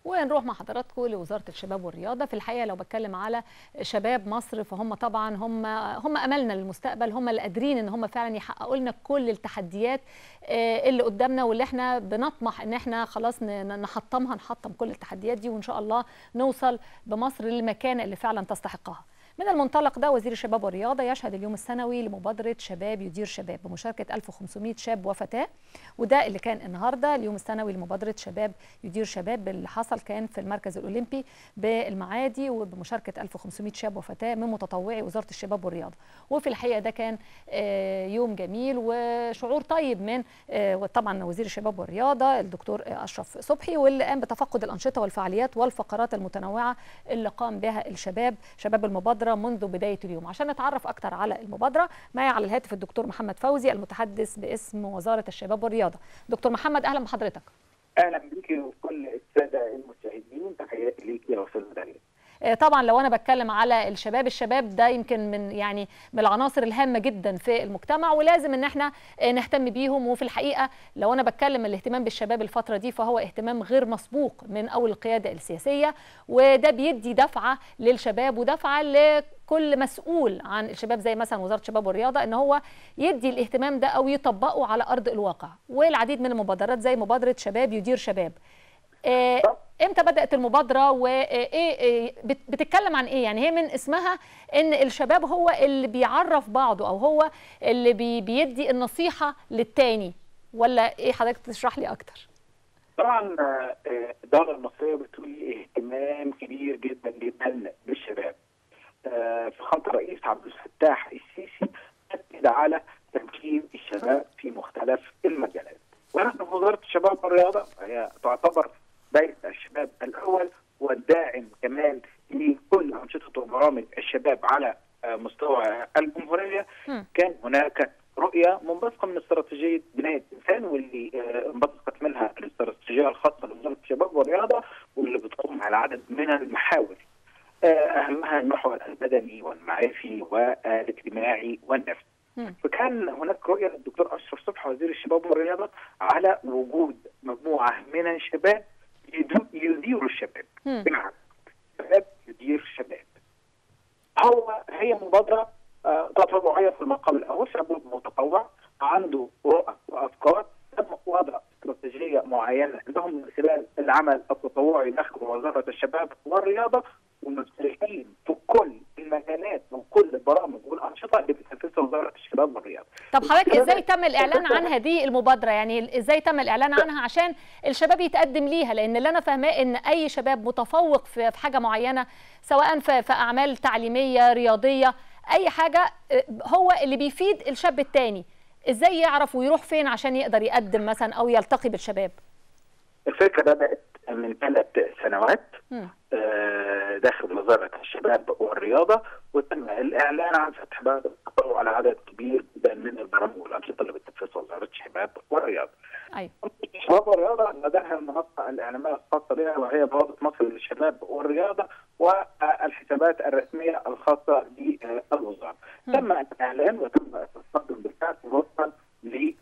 ونروح مع حضراتكم لوزاره الشباب والرياضه في الحقيقه لو بتكلم على شباب مصر فهم طبعا هم هم املنا للمستقبل هم اللي قادرين ان هم فعلا يحققوا لنا كل التحديات اللي قدامنا واللي احنا بنطمح ان احنا خلاص نحطمها نحطم كل التحديات دي وان شاء الله نوصل بمصر للمكانه اللي فعلا تستحقها من المنطلق ده وزير الشباب والرياضة يشهد اليوم السنوي لمبادرة شباب يدير شباب بمشاركة 1500 شاب وفتاة وده اللي كان النهاردة اليوم السنوي لمبادرة شباب يدير شباب اللي حصل كان في المركز الأولمبي بالمعادي وبمشاركة 1500 شاب وفتاة من متطوعي وزارة الشباب والرياضة وفي الحقيقة ده كان يوم جميل وشعور طيب من طبعا وزير الشباب والرياضة الدكتور أشرف صبحي واللي قام بتفقد الأنشطة والفعاليات والفقرات المتنوعة اللي قام بها الشباب شباب المبادرة منذ بداية اليوم عشان نتعرف أكتر على المبادرة معي على الهاتف الدكتور محمد فوزي المتحدث باسم وزارة الشباب والرياضة دكتور محمد أهلا بحضرتك أهلا بيكي وكل السادة المشاهدين تحياتي ليكي يا أستاذ داليا طبعا لو انا بتكلم على الشباب الشباب ده يمكن من يعني من العناصر الهامه جدا في المجتمع ولازم ان احنا نهتم بيهم وفي الحقيقه لو انا بتكلم الاهتمام بالشباب الفتره دي فهو اهتمام غير مسبوق من اول القياده السياسيه وده بيدي دفعه للشباب ودفعه لكل مسؤول عن الشباب زي مثلا وزاره الشباب والرياضه ان هو يدي الاهتمام ده او يطبقه على ارض الواقع والعديد من المبادرات زي مبادره شباب يدير شباب امتى بدات المبادره وايه بتتكلم عن ايه يعني هي من اسمها ان الشباب هو اللي بيعرف بعضه او هو اللي بي بيدي النصيحه للتاني ولا ايه حضرتك تشرح لي اكتر طبعا الدوله المصريه بتولي اهتمام كبير جدا جدا بالشباب فخامه الرئيس عبد الفتاح السيسي اكد على تمكين الشباب في مختلف المجالات ونحن في وزاره الشباب والرياضه هي تعتبر بيت الشباب الاول والداعم كمان لكل انشطه وبرامج الشباب على مستوى الجمهوريه م. كان هناك رؤيه منبثقه من استراتيجيه بنايه الانسان واللي انبثقت منها الاستراتيجيه الخاصه بوزاره الشباب والرياضه واللي بتقوم على عدد من المحاور اهمها المحور البدني والمعرفي والاجتماعي والنفسي. فكان هناك رؤيه للدكتور اشرف صبحي وزير الشباب والرياضه على وجود مجموعه من الشباب يديروا الشباب بالعكس شباب يدير شباب هو هي مبادره تطوعيه في المقام الاول شاب متطوع عنده رؤى وافكار تم وضع استراتيجيه معينه لهم من خلال العمل التطوعي داخل وزاره الشباب والرياضه ومشتركين في كل المجالات وكل البرامج والانشطه اللي بتنفذها وزاره الشباب والرياضه. طب حضرتك ازاي تم الاعلان عن هذه المبادره؟ يعني ازاي تم الاعلان عنها عشان الشباب يتقدم ليها؟ لان اللي انا فاهماه ان اي شباب متفوق في حاجه معينه سواء في اعمال تعليميه رياضيه اي حاجه هو اللي بيفيد الشاب الثاني. ازاي يعرف ويروح فين عشان يقدر يقدم مثلا او يلتقي بالشباب؟ الفكره بدات من ثلاث سنوات داخل وزاره الشباب والرياضه وتم الاعلان عن فتح باب التطوع على عدد كبير جدا من البرامج والانشطه اللي بتنفذها وزاره الشباب والرياضه. ايوه. الشباب والرياضه لديها المنصه الاعلاميه الخاصه بها وهي بوابه مصر للشباب والرياضه والحسابات الرسميه الخاصه بالوزاره. تم الاعلان وتم التصدم بالفعل وفقا ل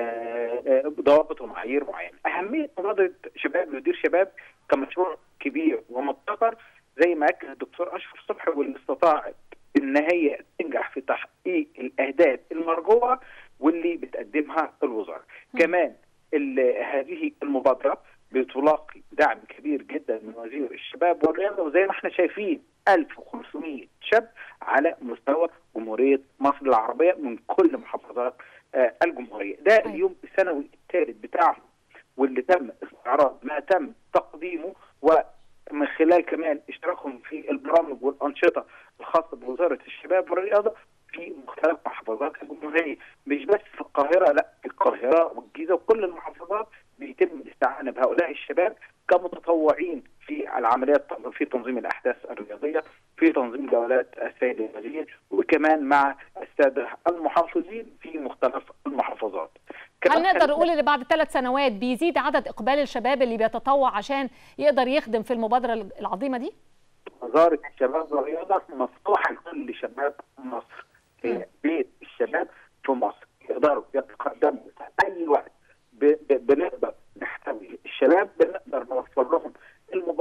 ضوابط ومعايير معينه. اهميه مبادره شباب يدير شباب كمشروع كبير ومبتكر زي ما اكد الدكتور اشرف صبحي واللي استطاعت ان هي تنجح في تحقيق الاهداف المرجوه واللي بتقدمها الوزاره. م. كمان هذه المبادره بتلاقي دعم كبير جدا من وزير الشباب والرياضه وزي ما احنا شايفين 1500 شاب على مستوى جمهوريه مصر العربيه من كل محافظات آه الجمهوريه، ده اليوم السنوي الثالث بتاعهم واللي تم استعراض ما تم تقديمه ومن خلال كمان اشتراكهم في البرامج والانشطه الخاصه بوزاره الشباب والرياضه في مختلف محافظات الجمهوريه مش بس في القاهره لا في القاهره والجيزه وكل المحافظات بيتم الاستعانه بهؤلاء الشباب كمتطوعين في العمليات في تنظيم الاحداث الرياضيه في تنظيم جولات السيد الوزير وكمان مع الساده المحافظين في مختلف المحافظات. هل نقدر نقول ان بعد ثلاث سنوات بيزيد عدد اقبال الشباب اللي بيتطوع عشان يقدر يخدم في المبادره العظيمه دي؟ وزاره الشباب والرياضه مفتوحه لكل شباب مصر. هي بيت الشباب في مصر يقدروا يتقدموا في اي وقت بنقدر نحتوي الشباب بنقدر نوفر لهم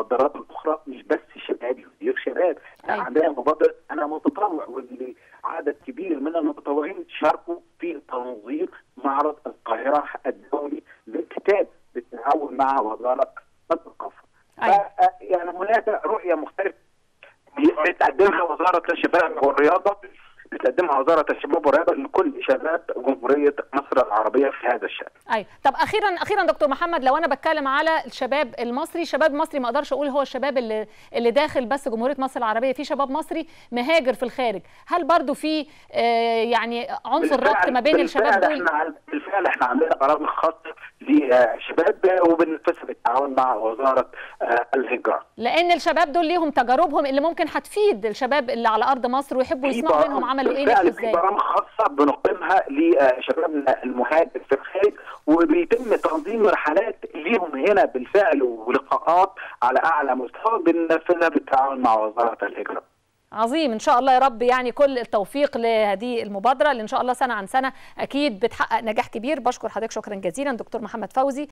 المبادرات الاخرى مش بس شباب يدير شباب أيوة. عندنا مبادره انا متطوع واللي عدد كبير من المتطوعين شاركوا في تنظيم معرض القاهره الدولي للكتاب بالتعاون مع وزاره الثقافه. أيوة. ف- يعني هناك رؤيه مختلفه بتقدمها وزاره الشباب والرياضه بتقدمها وزاره الشباب والرياضه لكل شباب جمهوريه مصر العربيه في هذا الشان. ايوه طب اخيرا اخيرا دكتور محمد لو انا بتكلم على الشباب المصري شباب مصري ما اقدرش اقول هو الشباب اللي اللي داخل بس جمهوريه مصر العربيه في شباب مصري مهاجر في الخارج هل برضو في آه يعني عنصر بالفعل- ربط ما بين بالفعل الشباب دول احنا عن- بالفعل احنا عندنا برامج خاصه لشباب وبننفذها بالتعاون مع وزاره آه، الهجره. لان الشباب دول ليهم تجاربهم اللي ممكن هتفيد الشباب اللي على ارض مصر ويحبوا في يسمعوا برامج- منهم عملوا ايه بالفعل نجحوا في ازاي برامج خاصه بنقيمها لشبابنا المهاجر في الخارج وبيتم تنظيم رحلات ليهم هنا بالفعل ولقاءات على اعلى مستوى بننفذها بالتعاون مع وزاره الهجره. عظيم ان شاء الله يا رب يعني كل التوفيق لهذه المبادره اللي ان شاء الله سنه عن سنه اكيد بتحقق نجاح كبير بشكر حضرتك شكرا جزيلا دكتور محمد فوزي